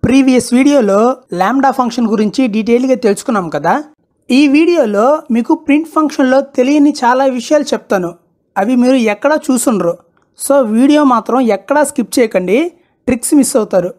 previous వీడియోలో ల్యాండా function గురించి డీటెయిల్గా తెలుసుకున్నాం కదా ఈ వీడియోలో మీకు ప్రింట్ ఫంక్షన్లో తెలియని చాలా విషయాలు చెప్తాను అవి మీరు ఎక్కడా చూసుండ్రు సో వీడియో మాత్రం ఎక్కడా స్కిప్ చేయకండి ట్రిక్స్ మిస్ అవుతారు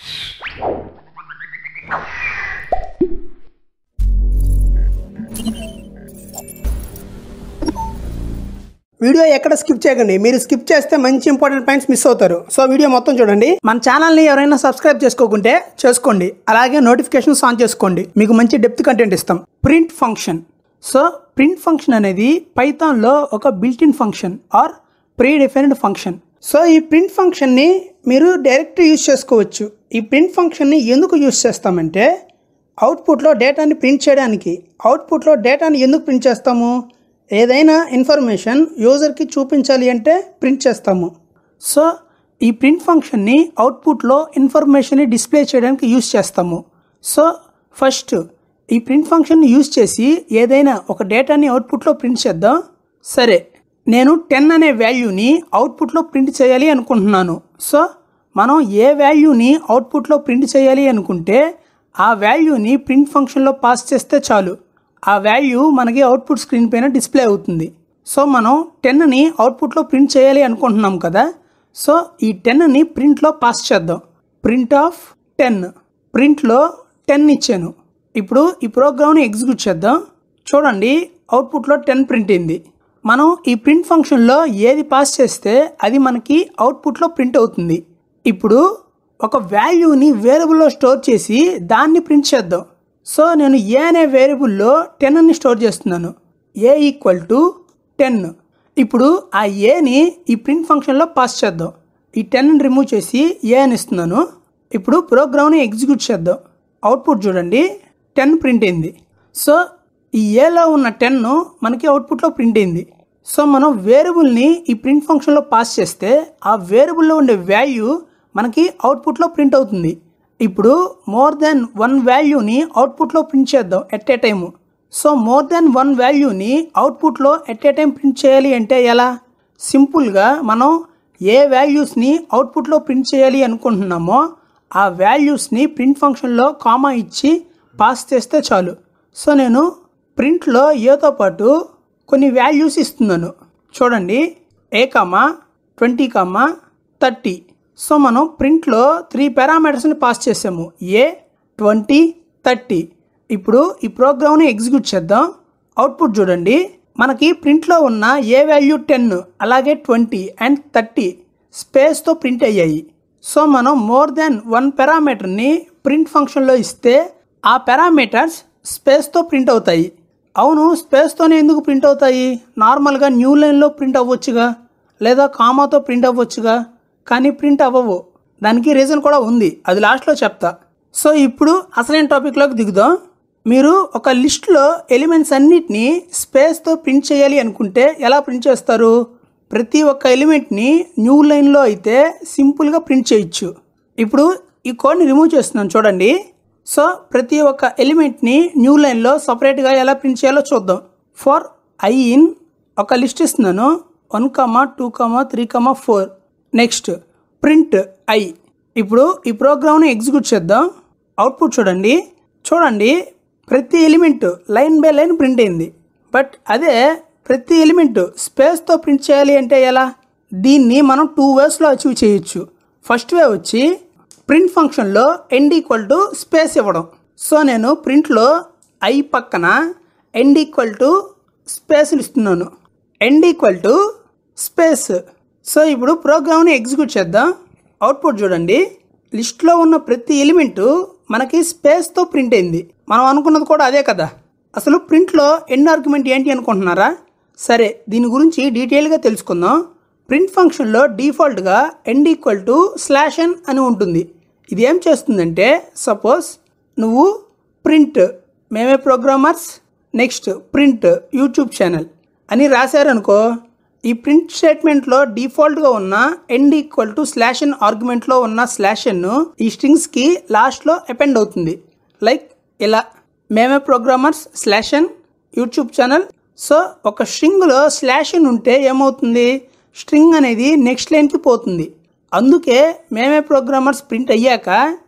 వీడియో ఎక్కడ స్కిప్ చేయకండి మీరు స్కిప్ చేస్తే మంచి ఇంపార్టెంట్ పాయింట్స్ మిస్ అవుతారు సో వీడియో మొత్తం చూడండి మన ఛానల్ని ఎవరైనా సబ్స్క్రైబ్ చేసుకోకుంటే చేసుకోండి అలాగే నోటిఫికేషన్స్ ఆన్ చేసుకోండి మీకు మంచి డెప్త్ కంటెంట్ ఇస్తాం print function so print function అనేది పైథాన్లో ఒక built in function or predefined function so ఈ ప్రింట్ ఫంక్షన్ని మీరు డైరెక్ట్ యూజ్ చేసుకోవచ్చు ఈ ప్రింట్ ఫంక్షన్ని ఎందుకు యూజ్ చేస్తామంటే అవుట్పుట్లో డేటాని ప్రింట్ చేయడానికి అవుట్పుట్లో డేటాని ఎందుకు ప్రింట్ చేస్తాము ఏదైనా ఇన్ఫర్మేషన్ యూజర్కి చూపించాలి అంటే ప్రింట్ చేస్తాము సో ఈ ప్రింట్ ఫంక్షన్ని అవుట్పుట్లో ఇన్ఫర్మేషన్ని డిస్ప్లే చేయడానికి యూజ్ చేస్తాము సో ఫస్ట్ ఈ ప్రింట్ ఫంక్షన్ని యూజ్ చేసి ఏదైనా ఒక డేటాని అవుట్పుట్లో ప్రింట్ చేద్దాం సరే నేను టెన్ అనే వాల్యూని అవుట్పుట్లో ప్రింట్ చేయాలి అనుకుంటున్నాను సో మనం ఏ వాల్యూని అవుట్పుట్లో ప్రింట్ చేయాలి అనుకుంటే ఆ వాల్యూని ప్రింట్ ఫంక్షన్లో పాస్ చేస్తే చాలు ఆ వాల్యూ మనకి అవుట్పుట్ స్క్రీన్ పైన డిస్ప్లే అవుతుంది సో మనం టెన్ని అవుట్పుట్లో ప్రింట్ చేయాలి అనుకుంటున్నాం కదా సో ఈ టెన్ని ప్రింట్లో పాస్ చేద్దాం ప్రింట్ ఆఫ్ టెన్ ప్రింట్లో టెన్ ఇచ్చాను ఇప్పుడు ఈ ప్రోగ్రామ్ని ఎగ్జిక్యూట్ చేద్దాం చూడండి అవుట్పుట్లో టెన్ ప్రింట్ అయింది మనం ఈ ప్రింట్ ఫంక్షన్లో ఏది పాస్ చేస్తే అది మనకి అవుట్పుట్లో ప్రింట్ అవుతుంది ఇప్పుడు ఒక వాల్యూని వేరియబుల్లో స్టోర్ చేసి దాన్ని ప్రింట్ చేద్దాం సో నేను ఏ అనే వేరియబుల్లో టెన్ అని స్టోర్ చేస్తున్నాను ఏ ఈక్వల్ టు టెన్ ఇప్పుడు ఆ ఏని ఈ ప్రింట్ ఫంక్షన్లో పాస్ చేద్దాం ఈ టెన్ రిమూవ్ చేసి ఏ అని ఇస్తున్నాను ఇప్పుడు ప్రోగ్రామ్ని ఎగ్జిక్యూట్ చేద్దాం అవుట్పుట్ చూడండి టెన్ ప్రింట్ అయింది సో ఈ ఏలో ఉన్న టెన్ మనకి అవుట్పుట్లో ప్రింట్ అయింది సో మనం వేరియబుల్ని ఈ ప్రింట్ ఫంక్షన్లో పాస్ చేస్తే ఆ వేరియబుల్లో ఉండే వాల్యూ మనకి అవుట్పుట్లో ప్రింట్ అవుతుంది ఇప్పుడు మోర్ దెన్ వన్ వాల్యూని అవుట్పుట్లో ప్రింట్ చేద్దాం at a time so more than one వాల్యూని అవుట్పుట్లో ఎట్ ఏ టైం ప్రింట్ చేయాలి అంటే ఎలా సింపుల్గా మనం ఏ వాల్యూస్ని అవుట్పుట్లో ప్రింట్ చేయాలి అనుకుంటున్నామో ఆ వాల్యూస్ని ప్రింట్ ఫంక్షన్లో కామా ఇచ్చి పాస్ చేస్తే చాలు సో నేను ప్రింట్లో ఏతో పాటు కొన్ని వాల్యూస్ ఇస్తున్నాను చూడండి a comma twenty comma thirty so మనం ప్రింట్లో త్రీ పారామీటర్స్ని పాస్ చేసాము ఏ ట్వంటీ థర్టీ ఇప్పుడు ఈ ప్రోగ్రామ్ని ఎగ్జిక్యూట్ చేద్దాం అవుట్పుట్ చూడండి మనకి ప్రింట్లో ఉన్న ఏ వాల్యూ టెన్ అలాగే ట్వంటీ అండ్ థర్టీ స్పేస్తో ప్రింట్ అయ్యాయి సో మనం మోర్ దెన్ వన్ పారామీటర్ని ప్రింట్ ఫంక్షన్లో ఇస్తే ఆ పారామీటర్స్ స్పేస్తో ప్రింట్ అవుతాయి అవును స్పేస్తోనే ఎందుకు ప్రింట్ అవుతాయి నార్మల్గా న్యూ లైన్లో ప్రింట్ అవ్వచ్చుగా లేదా కామాతో ప్రింట్ అవ్వచ్చుగా కానీ ప్రింట్ అవ్వవు దానికి రీజన్ కూడా ఉంది అది లాస్ట్లో చెప్తా సో ఇప్పుడు అసలైన టాపిక్లోకి దిగుదాం మీరు ఒక లిస్ట్లో ఎలిమెంట్స్ అన్నిటినీ స్పేస్తో ప్రింట్ చేయాలి అనుకుంటే ఎలా ప్రింట్ చేస్తారు ప్రతి ఒక్క ఎలిమెంట్ని న్యూ లైన్లో అయితే సింపుల్గా ప్రింట్ చేయొచ్చు ఇప్పుడు ఈ కోడ్ని రిమూవ్ చేస్తున్నాను చూడండి సో ప్రతి ఒక్క ఎలిమెంట్ని న్యూ లైన్లో సపరేట్గా ఎలా ప్రింట్ చేయాలో చూద్దాం ఫర్ ఐ ఇన్ ఒక లిస్ట్ ఇస్తున్నాను one comma two comma three comma four next print I ఇప్పుడు ఈ ప్రోగ్రామ్ని ఎగ్జిక్యూట్ చేద్దాం అవుట్పుట్ చూడండి చూడండి ప్రతి element line by line print అయింది బట్ అదే ప్రతి ఎలిమెంట్ స్పేస్తో ప్రింట్ చేయాలి అంటే ఎలా దీన్ని మనం టూ వేస్లో అచీవ్ చేయొచ్చు ఫస్ట్ వే వచ్చి ప్రింట్ ఫంక్షన్లో ఎండ్ ఈక్వల్ టు స్పేస్ ఇవ్వడం సో నేను ప్రింట్లో ఐ పక్కన ఎండ్ ఈక్వల్ టు స్పేస్ని ఇస్తున్నాను end equal to space so ఇప్పుడు ప్రోగ్రామ్ని ఎగ్జిక్యూట్ చేద్దాం అవుట్పుట్ చూడండి లిస్ట్లో ఉన్న ప్రతి ఎలిమెంటు మనకి స్పేస్తో ప్రింట్ అయింది మనం అనుకున్నది కూడా అదే కదా అసలు ప్రింట్లో ఎండ్ ఆర్గ్యుమెంట్ ఏంటి అనుకుంటున్నారా సరే దీని గురించి డీటెయిల్గా తెలుసుకుందాం ప్రింట్ ఫంక్షన్లో డిఫాల్ట్గా end equal to slash n అని ఉంటుంది ఇది ఏం చేస్తుందంటే సపోజ్ నువ్వు print meme programmers next print YouTube channel అని రాశారనుకో ఈ ప్రింట్ స్టేట్మెంట్లో డిఫాల్ట్గా ఉన్న end equal to slash n ఆర్గ్యుమెంట్లో ఉన్న స్లాష్ ఎన్ ఈ స్ట్రింగ్స్కి లాస్ట్లో అపెండ్ అవుతుంది లైక్ ఇలా meme programmers slash n YouTube channel so ఒక స్ట్రింగ్లో స్లాష్ ఎన్ ఉంటే ఏమవుతుంది స్ట్రింగ్ అనేది నెక్స్ట్ లైన్కి పోతుంది అందుకే మేమే ప్రోగ్రామర్స్ ప్రింట్ అయ్యాక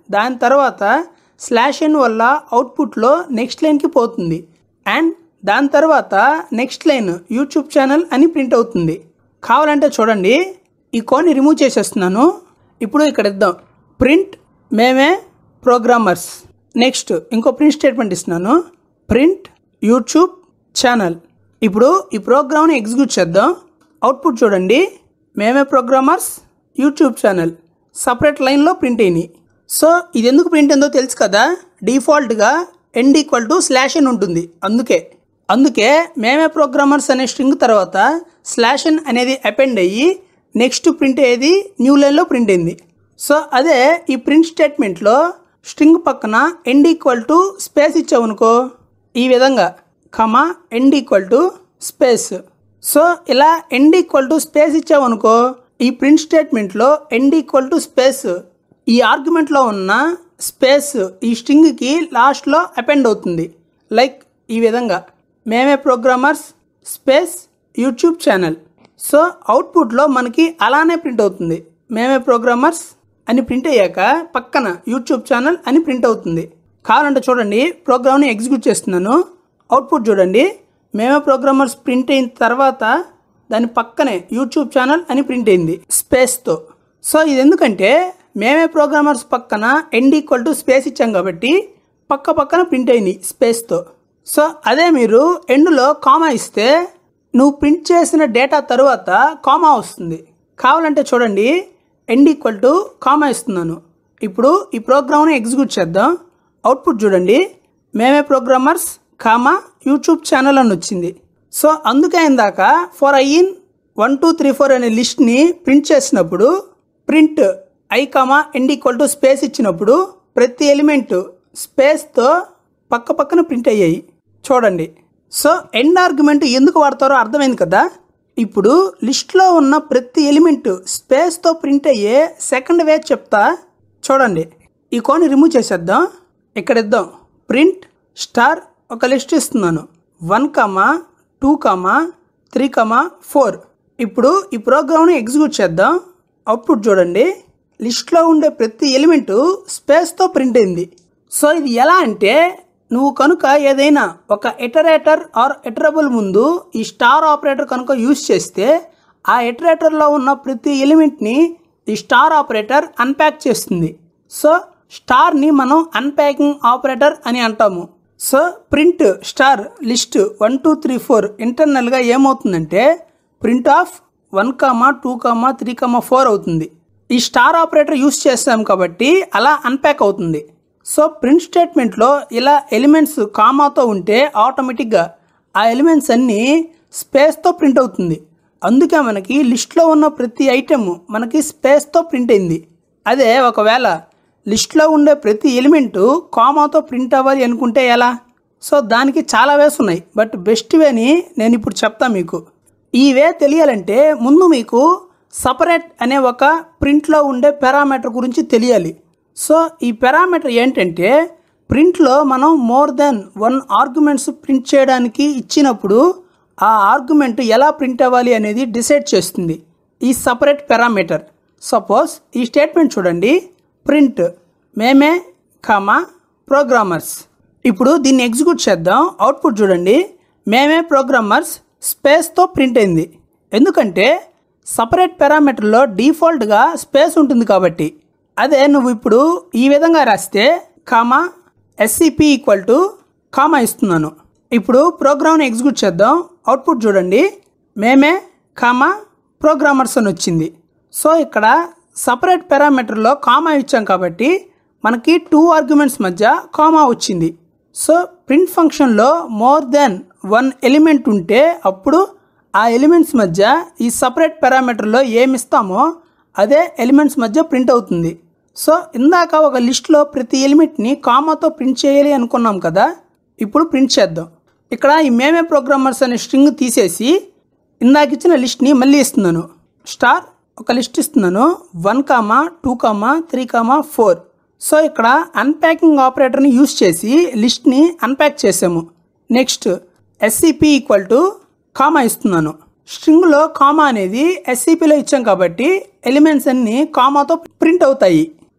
దాని తర్వాత స్లాష్ ఎన్ వల్ల అవుట్పుట్లో నెక్స్ట్ లైన్కి పోతుంది అండ్ దాని తర్వాత నెక్స్ట్ లైన్ యూట్యూబ్ ఛానల్ అని ప్రింట్ అవుతుంది కావాలంటే చూడండి ఈ కోడ్ని రిమూవ్ చేసేస్తున్నాను ఇప్పుడు ఇక్కడ ఇద్దాం ప్రింట్ మేమే ప్రోగ్రామర్స్ నెక్స్ట్ ఇంకో ప్రింట్ స్టేట్మెంట్ ఇస్తున్నాను ప్రింట్ యూట్యూబ్ ఛానల్ ఇప్పుడు ఈ ప్రోగ్రామ్ని ఎగ్జిక్యూట్ చేద్దాం అవుట్పుట్ చూడండి meme programmers YouTube channel separate లైన్లో ప్రింట్ అయినాయి సో ఇది ఎందుకు ప్రింట్ అయిందో తెలుసు కదా డిఫాల్ట్గా end equal to slash n ఉంటుంది అందుకే అందుకే మేమే ప్రోగ్రామర్స్ అనే స్ట్రింగ్ తర్వాత స్లాష్ ఎన్ అనేది అపెండ్ అయ్యి నెక్స్ట్ ప్రింట్ అయ్యేది న్యూ లైన్లో ప్రింట్ అయింది సో అదే ఈ ప్రింట్ స్టేట్మెంట్లో స్ట్రింగ్ పక్కన ఎండ్ ఈక్వల్ టు స్పేస్ ఇచ్చావనుకో ఈ విధంగా comma end equal to space so ఇలా ఎండ్ ఈక్వల్ టు స్పేస్ ఇచ్చావనుకో ఈ ప్రింట్ స్టేట్మెంట్లో ఎండ్ ఈక్వల్ టు స్పేస్ ఈ ఆర్గ్యుమెంట్లో ఉన్న స్పేస్ ఈ స్ట్రింగ్కి లాస్ట్లో అపెండ్ అవుతుంది లైక్ ఈ విధంగా meme programmers space YouTube channel so అవుట్పుట్లో మనకి అలానే ప్రింట్ అవుతుంది మేమే ప్రోగ్రామర్స్ అని ప్రింట్ అయ్యాక పక్కన యూట్యూబ్ ఛానల్ అని ప్రింట్ అవుతుంది కావాలంటే చూడండి ప్రోగ్రామ్ని ఎగ్జిక్యూట్ చేస్తున్నాను అవుట్పుట్ చూడండి మేమే ప్రోగ్రామర్స్ ప్రింట్ అయిన తర్వాత దాని పక్కనే యూట్యూబ్ ఛానల్ అని ప్రింట్ అయింది స్పేస్తో సో ఇది ఎందుకంటే మేమే ప్రోగ్రామర్స్ పక్కన ఎండ్ ఈక్వల్ టు స్పేస్ ఇచ్చాం కాబట్టి పక్క పక్కన ప్రింట్ అయింది స్పేస్తో సో అదే మీరు ఎండ్లో కామా ఇస్తే నువ్వు ప్రింట్ చేసిన డేటా తరువాత కామా వస్తుంది కావాలంటే చూడండి ఎండ్ ఈక్వల్ టు కామా ఇస్తున్నాను ఇప్పుడు ఈ ప్రోగ్రామ్ని ఎగ్జిక్యూట్ చేద్దాం అవుట్పుట్ చూడండి meme programmers comma YouTube channel అని వచ్చింది సో అందుకే ఇందాక for I in one two three four అనే లిస్ట్ని ప్రింట్ చేసినప్పుడు print I comma end equal to space ఇచ్చినప్పుడు ప్రతి ఎలిమెంట్ స్పేస్తో పక్క పక్కన ప్రింట్ అయ్యాయి చూడండి సో ఎండ్ ఆర్గ్యుమెంట్ ఎందుకు వాడతారో అర్థమైంది కదా ఇప్పుడు లిస్ట్లో ఉన్న ప్రతి ఎలిమెంట్ స్పేస్తో ప్రింట్ అయ్యే సెకండ్ వే చెప్తా చూడండి ఈ కోని రిమూవ్ చేసేద్దాం ఇక్కడ ఇద్దాం ప్రింట్ స్టార్ ఒక లిస్ట్ ఇస్తున్నాను one comma two comma three comma four ఇప్పుడు ఈ ప్రోగ్రామ్ని ఎగ్జిక్యూట్ చేద్దాం అవుట్పుట్ చూడండి లిస్ట్లో ఉండే ప్రతి ఎలిమెంటు స్పేస్తో ప్రింట్ అయింది సో ఇది ఎలా అంటే నువ్వు కనుక ఏదైనా ఒక ఎటరేటర్ ఆర్ ఎటరబుల్ ముందు ఈ స్టార్ ఆపరేటర్ కనుక యూజ్ చేస్తే ఆ ఎటరేటర్లో ఉన్న ప్రతి ఎలిమెంట్ని ఈ స్టార్ ఆపరేటర్ అన్ప్యాక్ చేస్తుంది సో స్టార్ని మనం అన్ప్యాకింగ్ ఆపరేటర్ అని అంటాము so print star list one two three four ఇంటర్నల్గా ఏమవుతుందంటే print of one comma two comma three comma four అవుతుంది ఈ స్టార్ ఆపరేటర్ యూస్ చేస్తాం కాబట్టి అలా అన్ప్యాక్ అవుతుంది సో ప్రింట్ స్టేట్మెంట్లో ఇలా ఎలిమెంట్స్ కామాతో ఉంటే ఆటోమేటిక్గా ఆ ఎలిమెంట్స్ అన్నీ స్పేస్తో ప్రింట్ అవుతుంది అందుకే మనకి లిస్ట్లో ఉన్న ప్రతి ఐటెము మనకి స్పేస్తో ప్రింట్ అయింది అదే ఒకవేళ లిస్ట్లో ఉండే ప్రతి ఎలిమెంటు కామాతో ప్రింట్ అవ్వాలి అనుకుంటే ఎలా సో దానికి చాలా వేస్ ఉన్నాయి బట్ బెస్ట్ వేని నేను ఇప్పుడు చెప్తా మీకు ఈ వే తెలియాలంటే ముందు మీకు సపరేట్ అనే ఒక ప్రింట్లో ఉండే పారామీటర్ గురించి తెలియాలి సో ఈ పారామీటర్ ఏంటంటే ప్రింట్లో మనం more than one arguments print చేయడానికి ఇచ్చినప్పుడు ఆ ఆర్గ్యుమెంట్ ఎలా ప్రింట్ అవ్వాలి అనేది డిసైడ్ చేస్తుంది ఈ సపరేట్ పారామీటర్ సపోజ్ ఈ స్టేట్మెంట్ చూడండి ప్రింట్ మేమే కామా ప్రోగ్రామర్స్ ఇప్పుడు దీన్ని ఎగ్జిక్యూట్ చేద్దాం అవుట్పుట్ చూడండి మేమే ప్రోగ్రామర్స్ స్పేస్తో ప్రింట్ అయింది ఎందుకంటే సపరేట్ పారామీటర్లో డిఫాల్ట్గా స్పేస్ ఉంటుంది కాబట్టి అదే నువ్వు ఇప్పుడు ఈ విధంగా రాస్తే comma sep equal to comma ఇస్తున్నాను ఇప్పుడు ప్రోగ్రామ్ని ఎగ్జిక్యూట్ చేద్దాం అవుట్పుట్ చూడండి మేమే కామా ప్రోగ్రామర్స్ అని వచ్చింది సో ఇక్కడ సపరేట్ పారామీటర్లో కామా ఇచ్చాం కాబట్టి మనకి టూ ఆర్గ్యుమెంట్స్ మధ్య కామా వచ్చింది సో ప్రింట్ ఫంక్షన్లో మోర్ దెన్ వన్ ఎలిమెంట్ ఉంటే అప్పుడు ఆ ఎలిమెంట్స్ మధ్య ఈ సపరేట్ పారామీటర్లో ఏమి ఇస్తామో అదే ఎలిమెంట్స్ మధ్య ప్రింట్ అవుతుంది సో ఇందాక ఒక లిస్ట్లో ప్రతి ఎలిమెంట్ని కామాతో ప్రింట్ చేయాలి అనుకున్నాం కదా ఇప్పుడు ప్రింట్ చేద్దాం ఇక్కడ ఈ మేమే ప్రోగ్రామర్స్ అనే స్ట్రింగ్ తీసేసి ఇందాక ఇచ్చిన లిస్ట్ని మళ్ళీ ఇస్తున్నాను స్టార్ ఒక లిస్ట్ ఇస్తున్నాను one comma two comma three comma four so ఇక్కడ అన్ప్యాకింగ్ ఆపరేటర్ని యూస్ చేసి లిస్ట్ని అన్ప్యాక్ చేసాము next sep equal to comma ఇస్తున్నాను స్ట్రింగ్లో కామా అనేది ఎస్సిపిలో ఇచ్చాం కాబట్టి ఎలిమెంట్స్ అన్నీ కామాతో ప్రింట్ అవుతాయి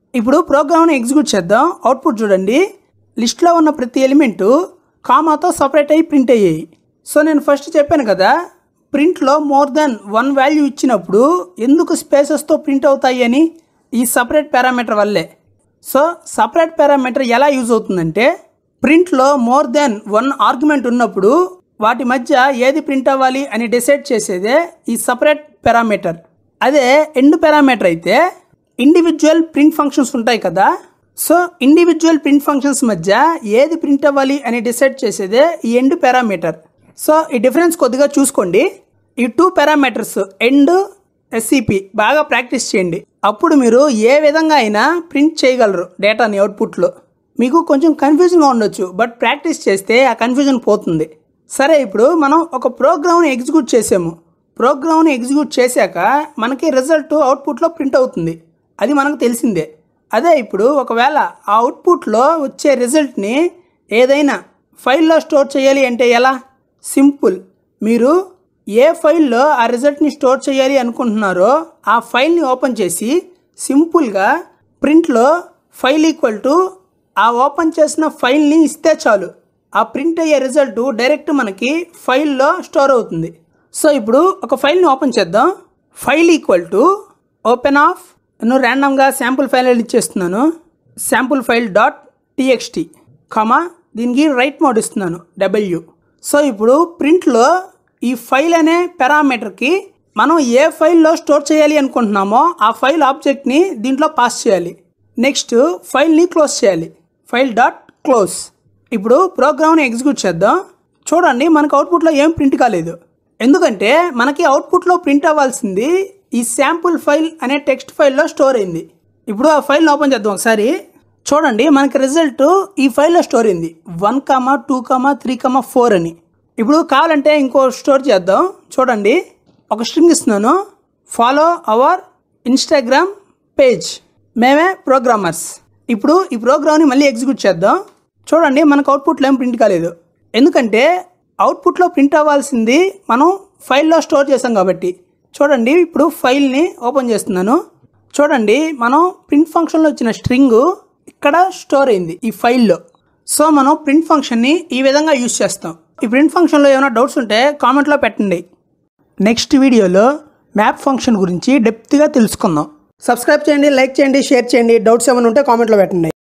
ఇప్పుడు ప్రోగ్రామ్ని ఎగ్జిక్యూట్ చేద్దాం అవుట్పుట్ చూడండి లిస్ట్లో ఉన్న ప్రతి ఎలిమెంటు కామాతో సపరేట్ అయ్యి ప్రింట్ అయ్యాయి సో నేను ఫస్ట్ చెప్పాను కదా ప్రింట్లో మోర్ దెన్ వన్ వాల్యూ ఇచ్చినప్పుడు ఎందుకు స్పేసెస్తో ప్రింట్ అవుతాయి అని ఈ సపరేట్ పారామీటర్ వల్లే సో సపరేట్ పారామీటర్ ఎలా యూజ్ అవుతుందంటే ప్రింట్లో మోర్ దెన్ వన్ ఆర్గ్యుమెంట్ ఉన్నప్పుడు వాటి మధ్య ఏది ప్రింట్ అవ్వాలి అని డిసైడ్ చేసేదే ఈ సపరేట్ పారామీటర్ అదే ఎండ్ పారామీటర్ అయితే ఇండివిజువల్ ప్రింట్ ఫంక్షన్స్ ఉంటాయి కదా సో ఇండివిజువల్ ప్రింట్ ఫంక్షన్స్ మధ్య ఏది ప్రింట్ అవ్వాలి అని డిసైడ్ చేసేదే ఈ ఎండ్ పారామీటర్ సో ఈ డిఫరెన్స్ కొద్దిగా చూసుకోండి ఈ టూ పారామీటర్స్ ఎండ్ ఎస్సిపి బాగా ప్రాక్టీస్ చేయండి అప్పుడు మీరు ఏ విధంగా అయినా ప్రింట్ చేయగలరు డేటాని అవుట్పుట్లో మీకు కొంచెం కన్ఫ్యూజన్గా ఉండొచ్చు బట్ ప్రాక్టీస్ చేస్తే ఆ కన్ఫ్యూజన్ పోతుంది సరే ఇప్పుడు మనం ఒక ప్రోగ్రామ్ని ఎగ్జిక్యూట్ చేసాము ప్రోగ్రామ్ని ఎగ్జిక్యూట్ చేశాక మనకి రిజల్ట్ అవుట్పుట్లో ప్రింట్ అవుతుంది అది మనకు తెలిసిందే అదే ఇప్పుడు ఒకవేళ ఆ అవుట్పుట్లో వచ్చే రిజల్ట్ని ఏదైనా ఫైల్లో స్టోర్ చేయాలి అంటే ఎలా సింపుల్ మీరు ఏ ఫైల్లో ఆ రిజల్ట్ని స్టోర్ చేయాలి అనుకుంటున్నారో ఆ ఫైల్ని ఓపెన్ చేసి సింపుల్గా ప్రింట్లో ఫైల్ ఈక్వల్ టు ఆ ఓపెన్ చేసిన ఫైల్ని ఇస్తే చాలు ఆ ప్రింట్ అయ్యే రిజల్ట్ డైరెక్ట్ మనకి ఫైల్లో స్టోర్ అవుతుంది సో ఇప్పుడు ఒక ఫైల్ని ఓపెన్ చేద్దాం file equal to open of నేను ర్యాండమ్గా శాంపుల్ ఫైల్ ఇచ్చేస్తున్నాను sample file dot TXT comma దీనికి రైట్ మోడ్ ఇస్తున్నాను డబ్ల్యూ సో ఇప్పుడు ప్రింట్లో ఈ ఫైల్ అనే పారామీటర్కి మనం ఏ ఫైల్లో స్టోర్ చేయాలి అనుకుంటున్నామో ఆ ఫైల్ ఆబ్జెక్ట్ని దీంట్లో పాస్ చేయాలి నెక్స్ట్ ఫైల్ని క్లోజ్ చేయాలి ఫైల్ డాట్ క్లోజ్ ఇప్పుడు ప్రోగ్రామ్ని ఎగ్జిక్యూట్ చేద్దాం చూడండి మనకు అవుట్పుట్లో ఏం ప్రింట్ కాలేదు ఎందుకంటే మనకి అవుట్పుట్లో ప్రింట్ అవ్వాల్సింది ఈ శాంపుల్ ఫైల్ అనే టెక్స్ట్ ఫైల్లో స్టోర్ అయింది ఇప్పుడు ఆ ఫైల్ని ఓపెన్ చేద్దాం ఒకసారి చూడండి మనకి రిజల్ట్ ఈ ఫైల్లో స్టోర్ అయింది one comma two comma three comma four అని ఇప్పుడు కావాలంటే ఇంకో స్టోర్ చేద్దాం చూడండి ఒక స్ట్రింగ్ ఇస్తున్నాను follow our Instagram page meme programmers ఇప్పుడు ఈ ప్రోగ్రామ్ని మళ్ళీ ఎగ్జిక్యూట్ చేద్దాం చూడండి మనకు అవుట్పుట్లో ఏం ప్రింట్ కాలేదు ఎందుకంటే అవుట్పుట్లో ప్రింట్ అవ్వాల్సింది మనం ఫైల్లో స్టోర్ చేసాం కాబట్టి చూడండి ఇప్పుడు ఫైల్ని ఓపెన్ చేస్తున్నాను చూడండి మనం ప్రింట్ ఫంక్షన్లో వచ్చిన స్ట్రింగ్ ఇక్కడ స్టోర్ అయింది ఈ ఫైల్లో సో మనం ప్రింట్ ఫంక్షన్ని ఈ విధంగా యూజ్ చేస్తాం ఈ ప్రింట్ ఫంక్షన్లో ఏమైనా డౌట్స్ ఉంటే కామెంట్లో పెట్టండి నెక్స్ట్ వీడియోలో మ్యాప్ ఫంక్షన్ గురించి డెప్త్గా తెలుసుకుందాం సబ్స్క్రైబ్ చేయండి లైక్ చేయండి షేర్ చేయండి డౌట్స్ ఏమైనా ఉంటే కామెంట్లో పెట్టండి